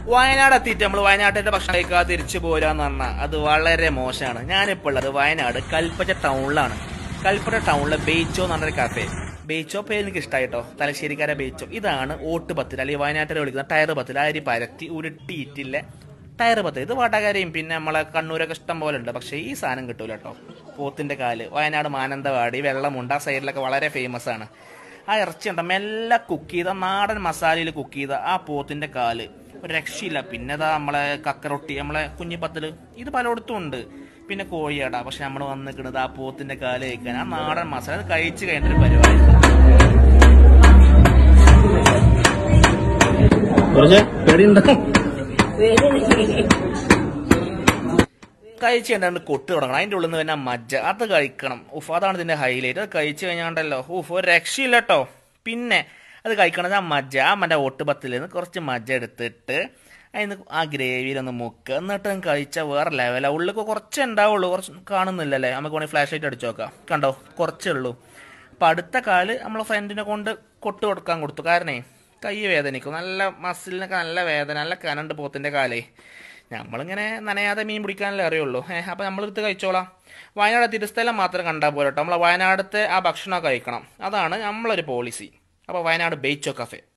വയനാട് എത്തിയിട്ട് നമ്മൾ വയനാട്ടിന്റെ ഭക്ഷണം കഴിക്കാതെ തിരിച്ചു പോരാന്ന് പറഞ്ഞാൽ അത് വളരെ മോശമാണ് ഞാനിപ്പോൾ ഉള്ളത് വയനാട് കൽപ്പറ്റ ടൗണിലാണ് കൽപ്പറ്റ ടൗണിലെ ബേച്ചോ എന്ന് പറഞ്ഞൊരു കഫേ ബേച്ചോ പേര് എനിക്ക് ഇഷ്ടമായിട്ടോ തലശ്ശേരിക്കാരെ ബേച്ചോ ഇതാണ് ഓട്ട് പത്തിൽ അല്ലെങ്കിൽ വയനാട്ടിൽ വിളിക്കുന്ന ടയർ പത്തിൽ അരി പരത്തി ഉരുട്ടിയിട്ടില്ല ടയർ പത്ത് ഇത് വാട്ടക്കാരെയും പിന്നെ നമ്മളെ കണ്ണൂരൊക്കെ ഇഷ്ടം പോലെ ഉണ്ട് പക്ഷേ ഈ സാധനം കിട്ടൂല കേട്ടോ പോത്തിന്റെ കാല് വയനാട് മാനന്തവാടി വെള്ളമുണ്ട് ആ സൈഡിലൊക്കെ വളരെ ഫേമസ് ആണ് ആ ഇറച്ചി ഉണ്ട് മെല്ലെ കുക്ക് ചെയ്ത നാടൻ മസാലയിൽ കുക്ക് ചെയ്ത ആ പോത്തിന്റെ കാല് ഒരു രക്ഷയില്ല പിന്നെ ഇതാ നമ്മളെ കക്കറൊട്ടി നമ്മളെ കുഞ്ഞിപ്പത്തല് ഇത് പലയിടത്തും ഉണ്ട് പിന്നെ കോഴിയട പക്ഷെ നമ്മൾ വന്നിക്കുന്നത് ആ പോത്തിന്റെ കാല് കഴിക്കാൻ ആ നാടൻ മസാല അത് കഴിച്ചു കഴിഞ്ഞിട്ടൊരു പരിപാടി കുറച്ച് പേടിയുണ്ടാവും കഴിച്ച് കഴിഞ്ഞാൽ കൊട്ട് തുടങ്ങണം അതിൻ്റെ ഉള്ളിൽ നിന്ന് തന്നെ മജ്ജ അത് കഴിക്കണം ഉഫ് അതാണ് ഇതിന്റെ ഹൈലൈറ്റ് അത് കഴിച്ച് കഴിഞ്ഞാണ്ടല്ലോ ഉഫ് ഒരു രക്ഷയില്ല കേട്ടോ പിന്നെ അത് കഴിക്കണത് ആ മജ്ജ ആ മറ്റേ ഒട്ടുപത്തിൽ നിന്ന് കുറച്ച് മജ്ജ എടുത്തിട്ട് അതിന് ആ ഗ്രേവിയിലൊന്ന് മുക്കുക എന്നിട്ട് അങ്ങ് കഴിച്ചാൽ വേറെ ലെവലാണ് ഉള്ളിൽ കുറച്ച് ഉണ്ടാവുള്ളൂ കുറച്ച് കാണുന്നില്ലല്ലേ നമുക്ക് വേണമെങ്കിൽ ഫ്ലാഷ് ലൈറ്റ് അടിച്ചു നോക്കാം കണ്ടോ കുറച്ചേ ഉള്ളൂ അപ്പം അടുത്ത കാല് നമ്മളെ ഫ്രണ്ടിനെ കൊണ്ട് കൊട്ട് കൊടുക്കാൻ കൊടുത്തു കാരണേ കൈ വേദനിക്കും നല്ല മസിലിനൊക്കെ നല്ല വേദന നല്ല കനണ്ട് പോത്തിന്റെ കാലേ നമ്മളിങ്ങനെ നനയാതെ മീൻ പിടിക്കാനല്ലേ അറിയുള്ളൂ ഏഹ് അപ്പം നമ്മളെടുത്ത് കഴിച്ചോളാം വയനാട് തിരുസ്ഥലം മാത്രം കണ്ടാൽ പോലെ കേട്ടോ നമ്മളെ വയനാടത്തെ ആ ഭക്ഷണം കഴിക്കണം അതാണ് നമ്മളൊരു പോളിസി അപ്പോൾ വയനാട് ബേച്ചോ കഫേ